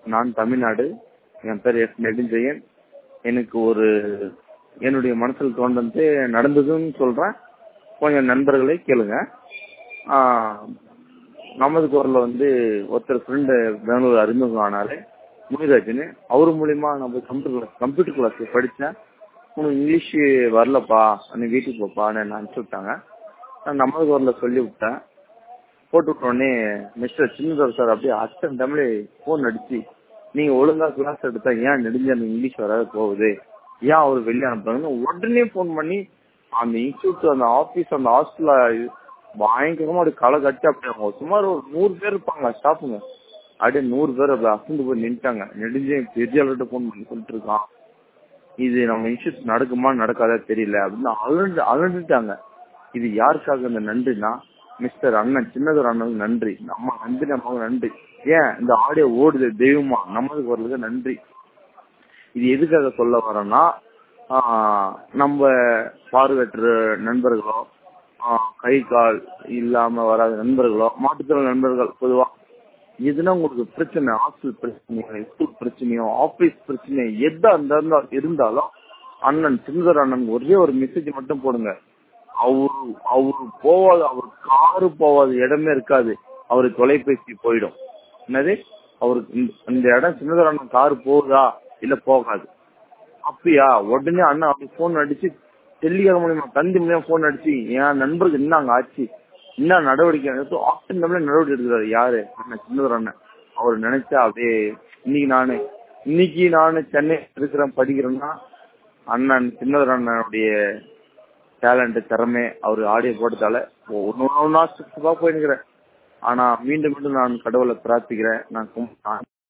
நான் தமிழ்நாடு என் பேர் எஸ் நெடுஞ்செயன் எனக்கு ஒரு என்னுடைய மனசில் தோன்றது நடந்ததுன்னு சொல்றேன் கொஞ்சம் நண்பர்களே கேளுங்க ஆஹ் நமது குரல்ல வந்து ஒருத்தர் ஃப்ரெண்டு பெங்களூர் அறிமுகம் ஆனாரு முனிராஜன் அவர் மூலியமா நம்ம கம்ப்யூட்டர் கிளாஸ் கம்ப்யூட்டர் கிளாஸ் படித்தேன் உனக்கு இங்கிலீஷ் வரலப்பா நீ வீட்டுக்கு போப்பான்னு என்ன அனுப்பிச்சு விட்டாங்க நான் நமது குரல்ல சொல்லி விட்டேன் போட்டு விட்ட உடனே மிஸ்டர் சின்னதர் சார் அப்படியே அத்தனை தமிழ் ஃபோன் அடிச்சு நீங்க ஒழுங்கா கிளாஸ் எடுத்தா ஏன் நெடுஞ்சல் இங்கிலீஷ் வராது போகுது ஏன் அவர் வெளியே அனுப்புறாங்கன்னு உடனே ஃபோன் பண்ணி அந்த இன்ஸ்டியூட் அந்த ஆபீஸ் அந்த ஹாஸ்டல்ல பயங்கரமா அப்படி களை கட்டி அப்படி அவங்க சுமார் ஒரு நூறு பேர் இருப்பாங்க ஸ்டாஃபுங்க அப்படியே நூறு பேர் அப்படி அசந்து போய் நின்ட்டாங்க நெடுஞ்சே பெரிய ஆள்கிட்ட ஃபோன் பண்ணி சொல்லிட்டு இருக்கான் இது நம்ம இன்ஸ்டியூட் நடக்குமா நடக்காதா தெரியல அப்படின்னு அலண்டு அலண்டுட்டாங்க இது யாருக்காக இந்த நன்றினா மிஸ்டர் அண்ணன் சின்னதொரு அண்ணனுக்கு நன்றி நம்ம நன்றி நம்ம நன்றி ஏன் இந்த ஆடியோ ஓடுது தெய்வமா நமது குரலுக்கு நன்றி இது எதுக்காக சொல்ல வரோம்னா நம்ம பார்வையற்ற நண்பர்களோ கை கால் இல்லாம வராத நண்பர்களோ மாற்றுத்திறன் நண்பர்கள் பொதுவா எதுனா உங்களுக்கு பிரச்சனை ஹாஸ்டல் பிரச்சனையோ ஸ்கூல் பிரச்சனையோ ஆபீஸ் பிரச்சனையோ எதா இருந்தாலும் அண்ணன் சின்னதர் அண்ணன் ஒரே ஒரு மெசேஜ் மட்டும் போடுங்க அவரு அவரு போவாத அவர் காரு போவாத இடமே இருக்காது அவரு தொலைபேசி போயிடும் என்னது அவருக்கு இந்த இடம் சின்னதர் அண்ணன் காரு போகுதா இல்ல போகாது அப்படியா உடனே அண்ணன் அப்படி போன் அடிச்சு டெல்லிகார மூலியமா தந்தி மூலியமா போன் அடிச்சு என் நண்பருக்கு என்ன அங்க ஆச்சு என்ன நடவடிக்கை ஆப்ஷன் தமிழ் நடவடிக்கை எடுக்கிறாரு யாரு அண்ணன் சின்னதர் அண்ணன் அவர் நினைச்சா அப்படியே இன்னைக்கு நானு இன்னைக்கு நானு சென்னை இருக்கிறேன் படிக்கிறேன்னா அண்ணன் சின்னதர் அண்ணனுடைய டேலண்ட் திறமை அவர் ஆடியோ போட்டதால ஒன்னு ஒன்னா போயிருக்கிறேன் ஆனா மீண்டும் மீண்டும் நான் கடவுளை பிரார்த்திக்கிறேன் நான்